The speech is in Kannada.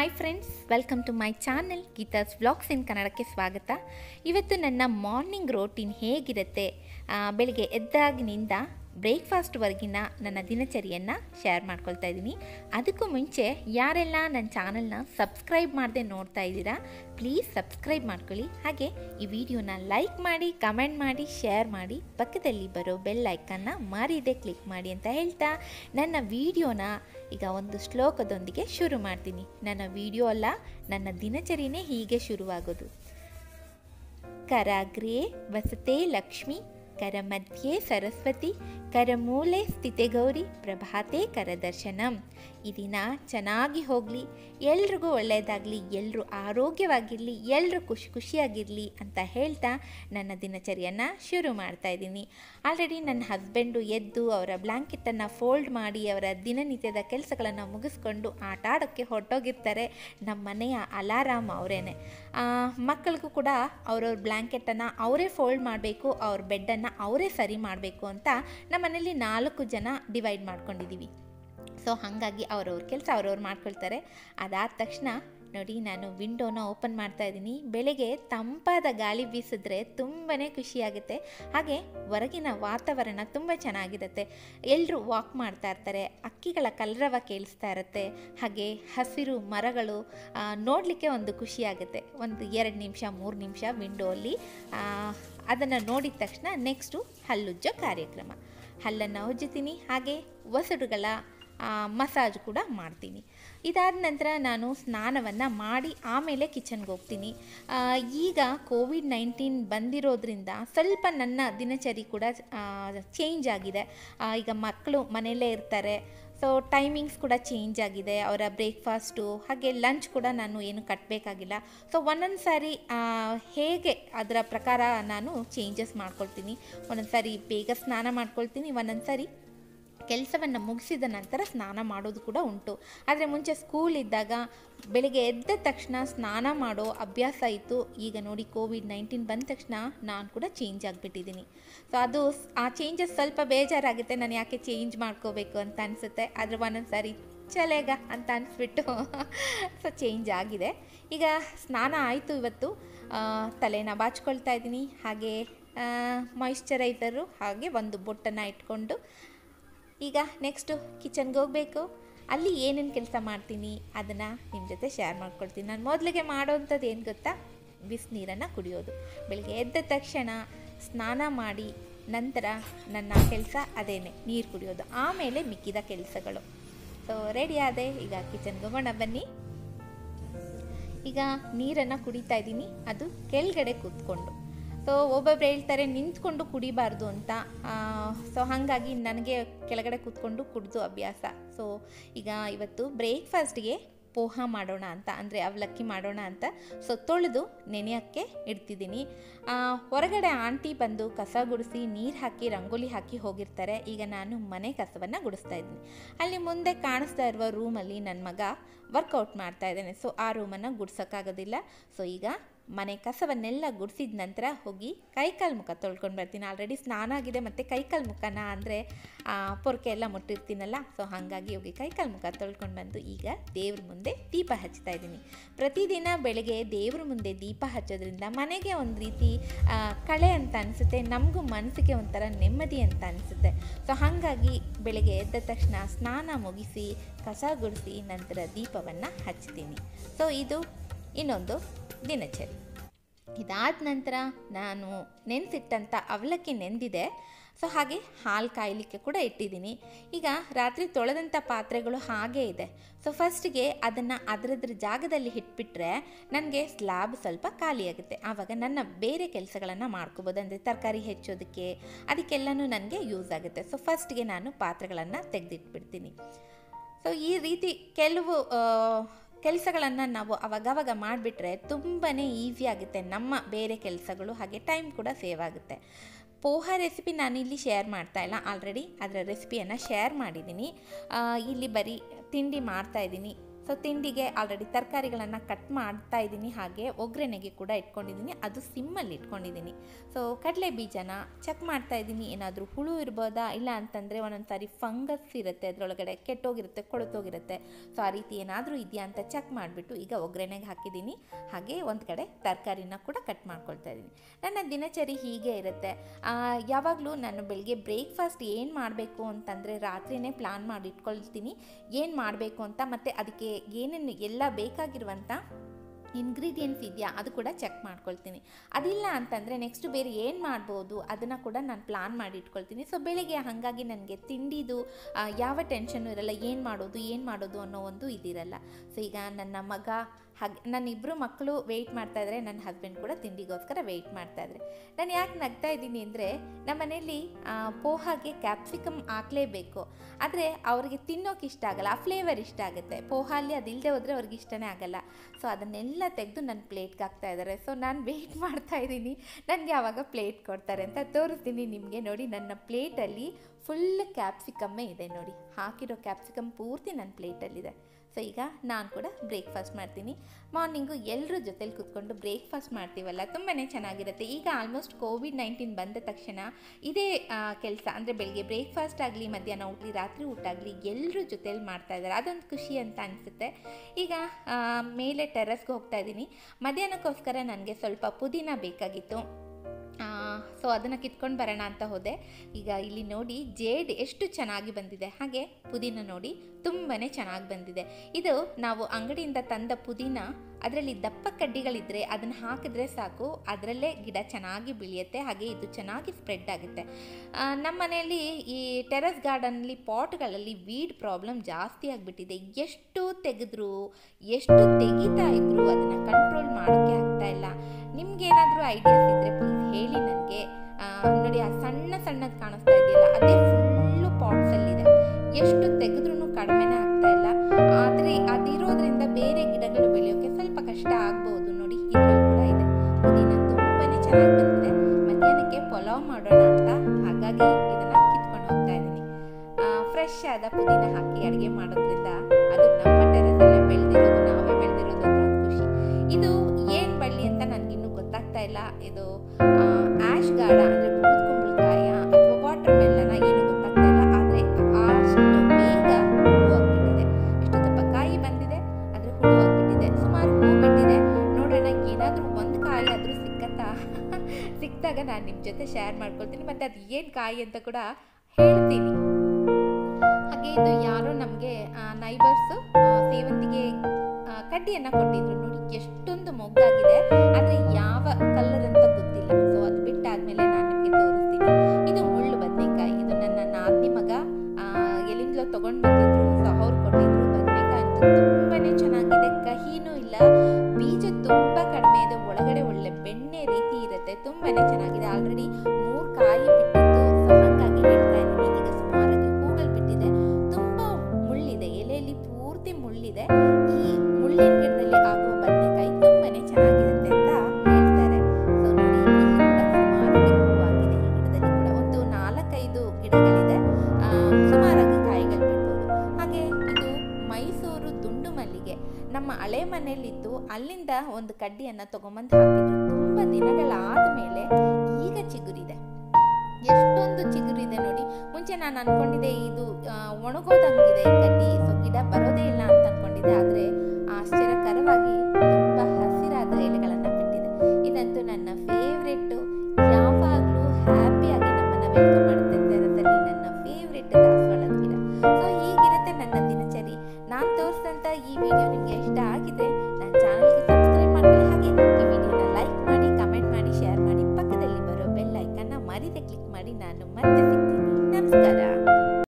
hi friends welcome to my channel Geetha's vlogs in ಕನ್ನಡಕ್ಕೆ ಸ್ವಾಗತ ಇವತ್ತು ನನ್ನ ಮಾರ್ನಿಂಗ್ ರೋಟೀನ್ ಹೇಗಿರುತ್ತೆ ಆ, ಬೆಳಿಗ್ಗೆ ಎದ್ದಾಗಿನಿಂದ ಬ್ರೇಕ್ಫಾಸ್ಟ್ವರೆಗಿನ ನನ್ನ ದಿನಚರಿಯನ್ನು ಶೇರ್ ಮಾಡ್ಕೊಳ್ತಾ ಇದ್ದೀನಿ ಅದಕ್ಕೂ ಮುಂಚೆ ಯಾರೆಲ್ಲ ನನ್ನ ಚಾನಲ್ನ ಸಬ್ಸ್ಕ್ರೈಬ್ ಮಾಡದೆ ನೋಡ್ತಾ ಇದ್ದೀರಾ ಪ್ಲೀಸ್ ಸಬ್ಸ್ಕ್ರೈಬ್ ಮಾಡ್ಕೊಳ್ಳಿ ಹಾಗೆ ಈ ವಿಡಿಯೋನ ಲೈಕ್ ಮಾಡಿ ಕಮೆಂಟ್ ಮಾಡಿ ಶೇರ್ ಮಾಡಿ ಪಕ್ಕದಲ್ಲಿ ಬರೋ ಬೆಲ್ ಐಕನ್ನ ಮಾರಿದೆ ಕ್ಲಿಕ್ ಮಾಡಿ ಅಂತ ಹೇಳ್ತಾ ನನ್ನ ವಿಡಿಯೋನ ಈಗ ಒಂದು ಶ್ಲೋಕದೊಂದಿಗೆ ಶುರು ಮಾಡ್ತೀನಿ ನನ್ನ ವಿಡಿಯೋ ಅಲ್ಲ ನನ್ನ ದಿನಚರಿನೇ ಹೀಗೆ ಶುರುವಾಗೋದು ಕರಾಗ್ರೇ ವಸತೆ ಲಕ್ಷ್ಮಿ ಕರಮಧ್ಯೆ ಸರಸ್ವತಿ ಕರಮೂಲೆ ಸ್ಥಿತೆ ಗೌರಿ ಪ್ರಭಾತೆ ಕರದರ್ಶನಂ ಈ ದಿನ ಚೆನ್ನಾಗಿ ಹೋಗಲಿ ಎಲ್ರಿಗೂ ಒಳ್ಳೆಯದಾಗಲಿ ಎಲ್ಲರೂ ಆರೋಗ್ಯವಾಗಿರಲಿ ಎಲ್ಲರೂ ಖುಷಿ ಖುಷಿಯಾಗಿರಲಿ ಅಂತ ಹೇಳ್ತಾ ನನ್ನ ದಿನಚರಿಯನ್ನು ಶುರು ಮಾಡ್ತಾ ಇದ್ದೀನಿ ಆಲ್ರೆಡಿ ನನ್ನ ಹಸ್ಬೆಂಡು ಎದ್ದು ಅವರ ಬ್ಲ್ಯಾಂಕೆಟನ್ನು ಫೋಲ್ಡ್ ಮಾಡಿ ಅವರ ದಿನನಿತ್ಯದ ಕೆಲಸಗಳನ್ನು ಮುಗಿಸ್ಕೊಂಡು ಆಟ ಆಡೋಕ್ಕೆ ಹೊರಟೋಗಿರ್ತಾರೆ ನಮ್ಮ ಮನೆಯ ಅಲಾರಾಮ್ ಅವರೇನೆ ಮಕ್ಕಳಿಗೂ ಕೂಡ ಅವ್ರವ್ರ ಬ್ಲ್ಯಾಂಕೆಟನ್ನು ಅವರೇ ಫೋಲ್ಡ್ ಮಾಡಬೇಕು ಅವ್ರ ಬೆಡ್ಡನ್ನು ಅವರೇ ಸರಿ ಮಾಡಬೇಕು ಅಂತ ನಮ್ಮ ಮನೇಲಿ ನಾಲ್ಕು ಜನ ಡಿವೈಡ್ ಮಾಡ್ಕೊಂಡಿದ್ದೀವಿ ಸೊ ಹಾಗಾಗಿ ಅವ್ರವ್ರ ಕೆಲಸ ಅವ್ರವ್ರು ಮಾಡ್ಕೊಳ್ತಾರೆ ಅದಾದ ತಕ್ಷಣ ನೋಡಿ ನಾನು ವಿಂಡೋನ ಓಪನ್ ಮಾಡ್ತಾ ಇದ್ದೀನಿ ಬೆಳಗ್ಗೆ ತಂಪಾದ ಗಾಳಿ ಬೀಸಿದ್ರೆ ತುಂಬಾ ಖುಷಿಯಾಗುತ್ತೆ ಹಾಗೆ ಹೊರಗಿನ ವಾತಾವರಣ ತುಂಬ ಚೆನ್ನಾಗಿರುತ್ತೆ ಎಲ್ಲರೂ ವಾಕ್ ಮಾಡ್ತಾ ಇರ್ತಾರೆ ಅಕ್ಕಿಗಳ ಕಲರವ ಕೇಳಿಸ್ತಾ ಇರುತ್ತೆ ಹಾಗೆ ಹಸಿರು ಮರಗಳು ನೋಡಲಿಕ್ಕೆ ಒಂದು ಖುಷಿಯಾಗುತ್ತೆ ಒಂದು ಎರಡು ನಿಮಿಷ ಮೂರು ನಿಮಿಷ ವಿಂಡೋಲ್ಲಿ ಅದನ್ನು ನೋಡಿದ ತಕ್ಷಣ ನೆಕ್ಸ್ಟು ಹಲ್ಲುಜ್ಜೋ ಕಾರ್ಯಕ್ರಮ ಹಲ್ಲನ್ನು ಉಜ್ಜುತ್ತೀನಿ ಹಾಗೆ ಒಸಡುಗಳ ಮಸಾಜ್ ಕೂಡ ಮಾಡ್ತೀನಿ ಇದಾದ ನಂತರ ನಾನು ಸ್ನಾನವನ್ನು ಮಾಡಿ ಆಮೇಲೆ ಕಿಚನ್ಗೆ ಹೋಗ್ತೀನಿ ಆ, ಈಗ ಕೋವಿಡ್ ನೈನ್ಟೀನ್ ಬಂದಿರೋದ್ರಿಂದ ಸ್ವಲ್ಪ ನನ್ನ ದಿನಚರಿ ಕೂಡ ಚೇಂಜ್ ಆಗಿದೆ ಆ, ಈಗ ಮಕ್ಕಳು ಮನೆಯಲ್ಲೇ ಇರ್ತಾರೆ ಸೊ ಟೈಮಿಂಗ್ಸ್ ಕೂಡ ಚೇಂಜ್ ಆಗಿದೆ ಅವರ ಬ್ರೇಕ್ಫಾಸ್ಟು ಹಾಗೆ ಲಂಚ್ ಕೂಡ ನಾನು ಏನು ಕಟ್ಟಬೇಕಾಗಿಲ್ಲ ಸೊ ಒಂದೊಂದು ಸಾರಿ ಆ, ಹೇಗೆ ಅದರ ಪ್ರಕಾರ ನಾನು ಚೇಂಜಸ್ ಮಾಡ್ಕೊಳ್ತೀನಿ ಒಂದೊಂದು ಸಾರಿ ಬೇಗ ಸ್ನಾನ ಮಾಡ್ಕೊಳ್ತೀನಿ ಒಂದೊಂದು ಸಾರಿ ಕೆಲಸವನ್ನು ಮುಗಿಸಿದ ನಂತರ ಸ್ನಾನ ಮಾಡೋದು ಕೂಡ ಉಂಟು ಆದರೆ ಮುಂಚೆ ಸ್ಕೂಲ್ ಇದ್ದಾಗ ಬೆಳಿಗ್ಗೆ ಎದ್ದ ತಕ್ಷಣ ಸ್ನಾನ ಮಾಡೋ ಅಭ್ಯಾಸ ಇತ್ತು ಈಗ ನೋಡಿ ಕೋವಿಡ್ ನೈನ್ಟೀನ್ ಬಂದ ತಕ್ಷಣ ನಾನು ಕೂಡ ಚೇಂಜ್ ಆಗಿಬಿಟ್ಟಿದ್ದೀನಿ ಸೊ ಅದು ಸ್- ಆ ಚೇಂಜಸ್ ಸ್ವಲ್ಪ ಬೇಜಾರಾಗುತ್ತೆ ನಾನು ಯಾಕೆ ಚೇಂಜ್ ಮಾಡ್ಕೋಬೇಕು ಅಂತ ಅನಿಸುತ್ತೆ ಆದರೆ ಒಂದೊಂದು ಸಾರಿ ಚಲೇಗ ಅಂತ ಅನಿಸ್ಬಿಟ್ಟು ಸೊ ಚೇಂಜ್ ಆಗಿದೆ ಈಗ ಸ್ನಾನ ಆಯಿತು ಇವತ್ತು ಆ, ತಲೆನ ಬಾಚ್ಕೊಳ್ತಾ ಇದ್ದೀನಿ ಹಾಗೆ ಮಾಯಿಶ್ಚರೈಸರು ಹಾಗೆ ಒಂದು ಬೊಟ್ಟನ್ನು ಇಟ್ಕೊಂಡು ಈಗ ನೆಕ್ಸ್ಟು ಕಿಚನ್ಗೆ ಹೋಗಬೇಕು ಅಲ್ಲಿ ಏನೇನು ಕೆಲಸ ಮಾಡ್ತೀನಿ ಅದನ್ನು ನಿಮ್ಮ ಜೊತೆ ಶೇರ್ ಮಾಡ್ಕೊಳ್ತೀನಿ ನಾನು ಮೊದಲಿಗೆ ಮಾಡೋವಂಥದ್ದು ಏನು ಗೊತ್ತಾ ಬಿಸಿನೀರನ್ನು ಕುಡಿಯೋದು ಬೆಳಗ್ಗೆ ಎದ್ದ ತಕ್ಷಣ ಸ್ನಾನ ಮಾಡಿ ನಂತರ ನನ್ನ ಕೆಲಸ ಅದೇನೆ ನೀರು ಕುಡಿಯೋದು ಆಮೇಲೆ ಮಿಕ್ಕಿದ ಕೆಲಸಗಳು ಸೊ ರೆಡಿ ಆದೆ ಈಗ ಕಿಚನ್ಗೆ ಹೋಗೋಣ ಬನ್ನಿ ಈಗ ನೀರನ್ನು ಕುಡಿತಾ ಇದ್ದೀನಿ ಅದು ಕೆಳಗಡೆ ಕೂತ್ಕೊಂಡು ಸೊ ಒಬ್ಬೊಬ್ರು ಹೇಳ್ತಾರೆ ನಿಂತ್ಕೊಂಡು ಕುಡಿಬಾರ್ದು ಅಂತ ಸೊ ಹಾಗಾಗಿ ನನಗೆ ಕೆಳಗಡೆ ಕೂತ್ಕೊಂಡು ಕುಡಿದು ಅಭ್ಯಾಸ ಸೊ ಈಗ ಇವತ್ತು ಬ್ರೇಕ್ಫಾಸ್ಟ್ಗೆ ಪೋಹ ಮಾಡೋಣ ಅಂತ ಅಂದರೆ ಅವಲಕ್ಕಿ ಮಾಡೋಣ ಅಂತ ಸೊ ತೊಳೆದು ನೆನೆಯೋಕ್ಕೆ ಇಡ್ತಿದ್ದೀನಿ ಆ, ಹೊರಗಡೆ ಆಂಟಿ ಬಂದು ಕಸ ಗುಡಿಸಿ ನೀರು ಹಾಕಿ ರಂಗೋಲಿ ಹಾಕಿ ಹೋಗಿರ್ತಾರೆ ಈಗ ನಾನು ಮನೆ ಕಸವನ್ನು ಗುಡಿಸ್ತಾ ಇದ್ದೀನಿ ಅಲ್ಲಿ ಮುಂದೆ ಕಾಣಿಸ್ತಾ ಇರುವ ರೂಮಲ್ಲಿ ನನ್ನ ಮಗ ವರ್ಕೌಟ್ ಮಾಡ್ತಾ ಇದ್ದಾನೆ ಸೊ ಆ ರೂಮನ್ನು ಗುಡ್ಸೋಕ್ಕಾಗೋದಿಲ್ಲ ಸೊ ಈಗ ಮನೆ ಕಸವನ್ನೆಲ್ಲ ಗುಡಿಸಿದ ನಂತರ ಹೋಗಿ ಕೈಕಾಲು ಮುಖ ತೊಳ್ಕೊಂಡು ಬರ್ತೀನಿ ಆಲ್ರೆಡಿ ಸ್ನಾನ ಆಗಿದೆ ಮತ್ತು ಕೈಕಾಲು ಮುಖನ ಅಂದರೆ ಪೊರಕೆ ಎಲ್ಲ ಮುಟ್ಟಿರ್ತೀನಲ್ಲ ಸೊ ಹಾಗಾಗಿ ಹೋಗಿ ಕೈಕಾಲು ಮುಖ ತೊಳ್ಕೊಂಡು ಬಂದು ಈಗ ದೇವ್ರ ಮುಂದೆ ದೀಪ ಹಚ್ತಾ ಇದ್ದೀನಿ ಪ್ರತಿದಿನ ಬೆಳಗ್ಗೆ ದೇವ್ರ ಮುಂದೆ ದೀಪ ಹಚ್ಚೋದ್ರಿಂದ ಮನೆಗೆ ಒಂದು ರೀತಿ ಆ, ಕಳೆ ಅಂತ ಅನಿಸುತ್ತೆ ನಮಗೂ ಮನಸ್ಸಿಗೆ ಒಂಥರ ನೆಮ್ಮದಿ ಅಂತ ಅನಿಸುತ್ತೆ ಸೊ ಹಾಗಾಗಿ ಬೆಳಗ್ಗೆ ಎದ್ದ ತಕ್ಷಣ ಸ್ನಾನ ಮುಗಿಸಿ ಕಸ ಗುಡಿಸಿ ನಂತರ ದೀಪವನ್ನು ಹಚ್ತೀನಿ ಸೊ ಇದು ಇನ್ನೊಂದು ದಿನಚರಿ ಇದಾದ ನಂತರ ನಾನು ನೆನೆಸಿಟ್ಟಂಥ ಅವಲಕ್ಕಿ ನೆಂದಿದೆ ಸೊ ಹಾಗೆ ಹಾಲು ಕಾಯಲಿಕ್ಕೆ ಕೂಡ ಇಟ್ಟಿದ್ದೀನಿ ಈಗ ರಾತ್ರಿ ತೊಳೆದಂಥ ಪಾತ್ರೆಗಳು ಹಾಗೇ ಇದೆ ಸೊ ಫಸ್ಟಿಗೆ ಅದನ್ನು ಅದರದ್ರ ಜಾಗದಲ್ಲಿ ಇಟ್ಬಿಟ್ರೆ ನನಗೆ ಸ್ಲ್ಯಾಬ್ ಸ್ವಲ್ಪ ಖಾಲಿಯಾಗುತ್ತೆ ಆವಾಗ ನನ್ನ ಬೇರೆ ಕೆಲಸಗಳನ್ನು ಮಾಡ್ಕೋಬೋದು ಅಂದರೆ ತರಕಾರಿ ಹೆಚ್ಚೋದಕ್ಕೆ ಅದಕ್ಕೆಲ್ಲನೂ ನನಗೆ ಯೂಸ್ ಆಗುತ್ತೆ ಸೊ ಫಸ್ಟ್ಗೆ ನಾನು ಪಾತ್ರೆಗಳನ್ನು ತೆಗೆದಿಟ್ಬಿಡ್ತೀನಿ ಸೊ ಈ ರೀತಿ ಕೆಲವು ಕೆಲಸಗಳನ್ನು ನಾವು ಅವಾಗವಾಗ ಮಾಡಿಬಿಟ್ರೆ ತುಂಬಾ ಈಸಿ ಆಗುತ್ತೆ ನಮ್ಮ ಬೇರೆ ಕೆಲಸಗಳು ಹಾಗೆ ಟೈಮ್ ಕೂಡ ಸೇವ್ ಆಗುತ್ತೆ ಪೋಹ ರೆಸಿಪಿ ನಾನಿಲ್ಲಿ ಶೇರ್ ಮಾಡ್ತಾ ಇಲ್ಲ ಆಲ್ರೆಡಿ ಅದರ ರೆಸಿಪಿಯನ್ನು ಶೇರ್ ಮಾಡಿದ್ದೀನಿ ಆ, ಇಲ್ಲಿ ಬರೀ ತಿಂಡಿ ಮಾಡ್ತಾ ಇದ್ದೀನಿ ಸೊ ತಿಂಡಿಗೆ ಆಲ್ರೆಡಿ ತರಕಾರಿಗಳನ್ನು ಕಟ್ ಮಾಡ್ತಾ ಇದ್ದೀನಿ ಹಾಗೆ ಒಗ್ಗರಣೆಗೆ ಕೂಡ ಇಟ್ಕೊಂಡಿದ್ದೀನಿ ಅದು ಸಿಮ್ಮಲ್ಲಿ ಇಟ್ಕೊಂಡಿದ್ದೀನಿ ಸೊ ಕಡಲೆ ಬೀಜನ ಚೆಕ್ ಮಾಡ್ತಾ ಇದ್ದೀನಿ ಏನಾದರೂ ಹುಳು ಇರ್ಬೋದಾ ಇಲ್ಲ ಅಂತಂದರೆ ಒಂದೊಂದು ಸಾರಿ ಫಂಗಸ್ ಇರುತ್ತೆ ಅದರೊಳಗಡೆ ಕೆಟ್ಟೋಗಿರುತ್ತೆ ಕೊಳತೋಗಿರುತ್ತೆ ಸೊ ಆ ರೀತಿ ಏನಾದರೂ ಇದೆಯಾ ಅಂತ ಚೆಕ್ ಮಾಡಿಬಿಟ್ಟು ಈಗ ಒಗ್ಗರಣೆಗೆ ಹಾಕಿದ್ದೀನಿ ಹಾಗೆ ಒಂದು ಕಡೆ ತರಕಾರಿನ ಕೂಡ ಕಟ್ ಮಾಡ್ಕೊಳ್ತಾ ಇದ್ದೀನಿ ನನ್ನ ದಿನಚರಿ ಹೀಗೆ ಇರುತ್ತೆ ಯಾವಾಗಲೂ ನಾನು ಬೆಳಗ್ಗೆ ಬ್ರೇಕ್ಫಾಸ್ಟ್ ಏನು ಮಾಡಬೇಕು ಅಂತಂದರೆ ರಾತ್ರಿನೇ ಪ್ಲಾನ್ ಮಾಡಿ ಇಟ್ಕೊಳ್ತೀನಿ ಏನು ಮಾಡಬೇಕು ಅಂತ ಮತ್ತು ಅದಕ್ಕೆ ಏನೇನು ಎಲ್ಲ ಬೇಕಾಗಿರುವಂಥ ಇಂಗ್ರೀಡಿಯೆಂಟ್ಸ್ ಇದೆಯಾ ಅದು ಕೂಡ ಚೆಕ್ ಮಾಡ್ಕೊಳ್ತೀನಿ ಅದಿಲ್ಲ ಅಂತಂದರೆ ನೆಕ್ಸ್ಟ್ ಬೇರೆ ಏನು ಮಾಡ್ಬೋದು ಅದನ್ನು ಕೂಡ ನಾನು ಪ್ಲಾನ್ ಮಾಡಿ ಇಟ್ಕೊಳ್ತೀನಿ ಸೊ ಬೆಳಿಗ್ಗೆ ಹಾಗಾಗಿ ನನಗೆ ತಿಂಡಿದು ಆ, ಯಾವ ಟೆನ್ಷನ್ನು ಇರಲ್ಲ ಏನು ಮಾಡೋದು ಏನು ಮಾಡೋದು ಅನ್ನೋ ಒಂದು ಇದಿರಲ್ಲ ಸೊ ಈಗ ನನ್ನ ಮಗ ಹಾಗೆ ನನ್ನ ಇಬ್ಬರು ಮಕ್ಕಳು ವೆಯ್ಟ್ ಮಾಡ್ತಾ ಇದ್ದಾರೆ ನನ್ನ ಹಸ್ಬೆಂಡ್ ಕೂಡ ತಿಂಡಿಗೋಸ್ಕರ ವೆಯ್ಟ್ ಮಾಡ್ತಾ ಇದ್ದಾರೆ ನಾನು ಯಾಕೆ ನಗ್ತಾ ಇದ್ದೀನಿ ಅಂದರೆ ನಮ್ಮ ಮನೇಲಿ ಆ, ಪೋಹಾಗೆ ಕ್ಯಾಪ್ಸಿಕಮ್ ಹಾಕಲೇಬೇಕು ಆದರೆ ಅವ್ರಿಗೆ ತಿನ್ನೋಕೆ ಇಷ್ಟ ಆಗಲ್ಲ ಆ ಫ್ಲೇವರ್ ಇಷ್ಟ ಆಗುತ್ತೆ ಪೋಹಾಲಿ ಅದಿಲ್ಲದೆ ಹೋದರೆ ಅವ್ರಿಗೆ ಇಷ್ಟನೇ ಆಗಲ್ಲ ಸೊ ಅದನ್ನೆಲ್ಲ ತೆಗೆದು ನನ್ನ ಪ್ಲೇಟ್ಗೆ ಹಾಕ್ತಾ ಇದ್ದಾರೆ ಸೊ ನಾನು ವೆಯ್ಟ್ ಮಾಡ್ತಾ ಇದ್ದೀನಿ ನನಗೆ ಆವಾಗ ಪ್ಲೇಟ್ ಕೊಡ್ತಾರೆ ಅಂತ ತೋರಿಸ್ತೀನಿ ನಿಮಗೆ ನೋಡಿ ನನ್ನ ಪ್ಲೇಟಲ್ಲಿ ಫುಲ್ ಕ್ಯಾಪ್ಸಿಕಮ್ಮೇ ಇದೆ ನೋಡಿ ಹಾಕಿರೋ ಕ್ಯಾಪ್ಸಿಕಮ್ ಪೂರ್ತಿ ನನ್ನ ಪ್ಲೇಟಲ್ಲಿದೆ ಸೊ ಈಗ ನಾನು ಕೂಡ ಬ್ರೇಕ್ಫಾಸ್ಟ್ ಮಾಡ್ತೀನಿ ಮಾರ್ನಿಂಗು ಎಲ್ಲರ ಜೊತೆಲಿ ಕೂತ್ಕೊಂಡು ಬ್ರೇಕ್ಫಾಸ್ಟ್ ಮಾಡ್ತೀವಲ್ಲ ತುಂಬಾ ಚೆನ್ನಾಗಿರುತ್ತೆ ಈಗ ಆಲ್ಮೋಸ್ಟ್ ಕೋವಿಡ್ ನೈನ್ಟೀನ್ ಬಂದ ತಕ್ಷಣ ಇದೇ ಕೆಲಸ ಅಂದರೆ ಬೆಳಿಗ್ಗೆ ಬ್ರೇಕ್ಫಾಸ್ಟ್ ಆಗಲಿ ಮಧ್ಯಾಹ್ನ ಊಟ ರಾತ್ರಿ ಊಟ ಆಗಲಿ ಎಲ್ಲರ ಜೊತೆಲಿ ಮಾಡ್ತಾ ಇದ್ದಾರೆ ಅದೊಂದು ಖುಷಿ ಅಂತ ಅನಿಸುತ್ತೆ ಈಗ ಆ, ಮೇಲೆ ಟೆರಸ್ಗೆ ಹೋಗ್ತಾ ಇದ್ದೀನಿ ಮಧ್ಯಾಹ್ನಕ್ಕೋಸ್ಕರ ನನಗೆ ಸ್ವಲ್ಪ ಪುದೀನ ಬೇಕಾಗಿತ್ತು ಸೊ ಅದನ್ನು ಕಿತ್ಕೊಂಡು ಬರೋಣ ಅಂತ ಹೋದೆ ಈಗ ಇಲ್ಲಿ ನೋಡಿ ಜೇಡ್ ಎಷ್ಟು ಚೆನ್ನಾಗಿ ಬಂದಿದೆ ಹಾಗೆ ಪುದೀನ ನೋಡಿ ತುಂಬಾ ಚೆನ್ನಾಗಿ ಬಂದಿದೆ ಇದು ನಾವು ಅಂಗಡಿಯಿಂದ ತಂದ ಪುದೀನ ಅದರಲ್ಲಿ ದಪ್ಪ ಕಡ್ಡಿಗಳಿದ್ದರೆ ಅದನ್ನು ಹಾಕಿದ್ರೆ ಸಾಕು ಅದರಲ್ಲೇ ಗಿಡ ಚೆನ್ನಾಗಿ ಬೆಳೆಯುತ್ತೆ ಹಾಗೆ ಇದು ಚೆನ್ನಾಗಿ ಸ್ಪ್ರೆಡ್ ಆಗುತ್ತೆ ಆ, ನಮ್ಮ ಮನೆಯಲ್ಲಿ ಈ ಟೆರಸ್ ಗಾರ್ಡನ್ಲಿ ಪಾಟ್ಗಳಲ್ಲಿ ವೀಡ್ ಪ್ರಾಬ್ಲಮ್ ಜಾಸ್ತಿ ಆಗಿಬಿಟ್ಟಿದೆ ಎಷ್ಟು ತೆಗೆದ್ರು ಎಷ್ಟು ತೆಗಿತಾ ಇದ್ರು ಅದನ್ನು ಕಂಟ್ರೋಲ್ ಮಾಡೋಕ್ಕೆ ಆಗ್ತಾ ಇಲ್ಲ ನಿಮ್ಗೇನಾದರೂ ಐಡಿಯಾಸ್ ಇದ್ದರೆ ಪ್ಲೀಸ್ ಹೇಳಿ ನನಗೆ ನೋಡಿ ಆ ಸಣ್ಣ ಸಣ್ಣದು ಕಾಣಿಸ್ತಾ ಇದೆಯಲ್ಲ ಅದೇ ಫುಲ್ಲು ಪಾಟ್ಸಲ್ಲಿದೆ ಎಷ್ಟು ತೆಗೆದ್ರೂ ಕಡಿಮೆನೇ ಆಗ್ತಾ ಇಲ್ಲ ಆದರೆ ಅದಿರೋದ್ರಿಂದ ಬೇರೆ ಗಿಡಗಳು ಬೆಳೆಯೋಕೆ ಸ್ವಲ್ಪ ಕಷ್ಟ ಆಗ್ಬೋದು ನೋಡಿ ಇದ್ರಲ್ಲಿ ಕೂಡ ಇದೆ ಪುದೀನ ತುಂಬಾನೇ ಚೆನ್ನಾಗಿ ಬಂದಿದೆ ಮಧ್ಯಾಹ್ನಕ್ಕೆ ಪಲಾವ್ ಮಾಡೋಣ ಅಂತ ಹಾಗಾಗಿ ಇದನ್ನ ಕಿತ್ಕೊಂಡು ಹೋಗ್ತಾ ಇದ್ದೀನಿ ಫ್ರೆಶ್ ಆದ ಪುದೀನ ಹಾಕಿ ಅಡುಗೆ ಮಾಡೋದ್ರಿಂದ ಅದು ನಮ್ಮ ಟೆರಸಲ್ಲೇ ಬೆಳೆದಿರೋದು ನಾವೇ ಬೆಳೆದಿರೋದು ಅಂತ ಒಂದು ಖುಷಿ ಇದು ಏನು ಬಳ್ಳಿ ಅಂತ ನನಗಿನ್ನೂ ಗೊತ್ತಾಗ್ತಾ ಇಲ್ಲ ಇದು ಆಶ್ ಗಾಢ ಅಂದರೆ ಬೂದ್ ಕುಂಬಳಕಾಯ ಅಥವಾ ವಾಟರ್ ಮೆಲ್ಲನ ಏನು ಗೊತ್ತಾಗ್ತಾ ಇಲ್ಲ ಆದರೆ ಅಷ್ಟು ಬೇಗ ಹೂವು ಆಗ್ಬಿಟ್ಟಿದೆ ಎಷ್ಟು ದಪ್ಪ ಕಾಯಿ ಬಂದಿದೆ ಆದರೆ ಹೂವು ಆಗ್ಬಿಟ್ಟಿದೆ ಸುಮಾರು ಹೂ ಬಿಟ್ಟಿದೆ ನೋಡೋಣ ಏನಾದರೂ ಒಂದು ಕಾಯಿ ಆದರೂ ಸಿಕ್ಕತ್ತಾ ಸಿಕ್ಕಿದಾಗ ನಾನು ನಿಮ್ಮ ಜೊತೆ ಶೇರ್ ಮಾಡ್ಕೊಳ್ತೀನಿ ಮತ್ತು ಅದು ಏನು ಕಾಯಿ ಅಂತ ಕೂಡ ಹೇಳ್ತೀನಿ ಹಾಗೆ ಇದು ಯಾರೋ ನಮಗೆ ನೈಬರ್ಸ್ ಸೇವಂತಿಗೆ ಆ, ಕಡ್ಡಿಯನ್ನ ಕೊಟ್ಟಿದ್ರು ನೋಡಿ ಎಷ್ಟೊಂದು ಮೊಗ್ಗಾಗಿದೆ ಆದರೆ ಯಾವ ಕಲರ್ ಅಂತ ಗೊತ್ತಿಲ್ಲ ಸೊ ಅದು ಬಿಟ್ಟಾದ್ಮೇಲೆ ನಾನು ನಿಮಗೆ ತೋರಿಸ್ತೀನಿ ಇದು ಮುಳ್ಳು ಬದನೆಕಾಯಿ ಇದು ನನ್ನ ನಾದಿನಿ ಮಗ ಆ, ಎಲ್ಲಿಂದಲೋ ತಗೊಂಡು ಬಂದಿದ್ರು ಸೊ ಅವ್ರು ಕೊಟ್ಟಿದ್ರು ಬದನೆಕಾಯಿ ಅಂತೂ ತುಂಬಾನೇ ಚೆನ್ನಾಗಿದೆ ಕಹಿನೂ ಇಲ್ಲ ಬೀಜ ತುಂಬಾ ಕಡಿಮೆ ಇದೆ ಒಳಗಡೆ ಒಳ್ಳೆ ಬೆಣ್ಣೆ ರೀತಿ ಇರುತ್ತೆ ತುಂಬಾನೇ ಚೆನ್ನಾಗಿದೆ ಆಲ್ರೆಡಿ ಮೂರು ಕಾಯಿ ಬಿಟ್ಟಿದ್ದು ಸೊ ಹಾಗಾಗಿ ಹೇಳ್ತಾ ಇದ್ದೀನಿ ಈಗ ಸುಮಾರಾಗಿ ಹೂಗಳು ಬಿಟ್ಟಿದೆ ತುಂಬಾ ಮುಳ್ಳಿದೆ ಎಲೆಯಲ್ಲಿ ಪೂರ್ತಿ ಮುಳ್ಳಿದೆ ಈ ಮುಳ್ಳಿನ ಗಿಡದಲ್ಲಿ ಆಗುವ ಬದನೆಕಾಯಿ ತುಂಬಾನೇ ಚೆನ್ನಾಗಿರುತ್ತೆ ಅಂತ ಹೇಳ್ತಾರೆ ಸೊ ನೋಡಿ ಇಲ್ಲಿ ಕೂಡ ಸುಮಾರಾಗಿ ಹೂವಾಗಿದೆ ಈ ಗಿಡದಲ್ಲಿ ಕೂಡ ಒಂದು ನಾಲ್ಕೈದು ಗಿಡಗಳಿದೆ ಆ, ಸುಮಾರಾಗಿ ಕಾಯಿಗಳು ಬಿಡ್ಬೋದು ಹಾಗೆ ಇದು ಮೈಸೂರು ದುಂಡು ಮಲ್ಲಿಗೆ ನಮ್ಮ ಹಳೆ ಮನೆಯಲ್ಲಿತ್ತು ಅಲ್ಲಿಂದ ಒಂದು ಕಡ್ಡಿಯನ್ನ ತಗೊಂಬಂದು ಹಾಕಿದ್ರು ತುಂಬಾ ದಿನಗಳಾದ ಮೇಲೆ ಈಗ ಚಿಗುರಿದೆ ಎಷ್ಟೊಂದು ಚಿಗುರಿದೆ ನೋಡಿ ಮುಂಚೆ ನಾನು ಅನ್ಕೊಂಡಿದ್ದೆ ಇದು ಆ, ಒಣಗೋದಂಗಿದೆ ಈ ಕಡ್ಡಿ ಸೊ ಗಿಡ ಬರೋದೇ ಇಲ್ಲ ಅಂತ ಅನ್ಕೊಂಡಿದ್ದೆ ಆದ್ರೆ ಆಶ್ಚರ್ಯಕರವಾಗಿ ತುಂಬಾ ಹಸಿರಾದ ಎಲೆಗಳನ್ನ ಬಿಟ್ಟಿದೆ ಇದಂತೂ ನನ್ನ ಫೇವ್ರೆಟ್ ಯಾವಾಗಲೂ ಹ್ಯಾಪಿಯಾಗಿ ನಮ್ಮನ್ನ ವೆಲ್ಕಮ್ ಮಾಡುತ್ತೆ ತೆರದಲ್ಲಿ ನನ್ನ ಫೇವ್ರೆಟ್ ದಾಸವಾಳದ ಗಿಡ ಸೊ ಹೀಗಿರುತ್ತೆ ನನ್ನ ದಿನಚರಿ ನಾನು ತೋರಿಸಿದಂಥ ಈ ವಿಡಿಯೋ ನಿಮಗೆ ಇಷ್ಟ ಆಗಿದೆ ನನ್ನ ಚಾನಲ್ಗೆ ಸಬ್ಸ್ಕ್ರೈಬ್ ಮಾಡ್ಕೊಳ್ಳಿ ಹಾಗೆ ಈ ವಿಡಿಯೋನ ಲೈಕ್ ಮಾಡಿ ಕಮೆಂಟ್ ಮಾಡಿ ಶೇರ್ ಮಾಡಿ ಪಕ್ಕದಲ್ಲಿ ಬರೋ ಬೆಲ್ ಐಕನ್ನ ಮರಿದೆ ಕ್ಲಿಕ್ ಮಾಡಿ ನಾನು ಮತ್ತೆ ಸಿಗ್ತೀನಿ ನಮಸ್ಕಾರ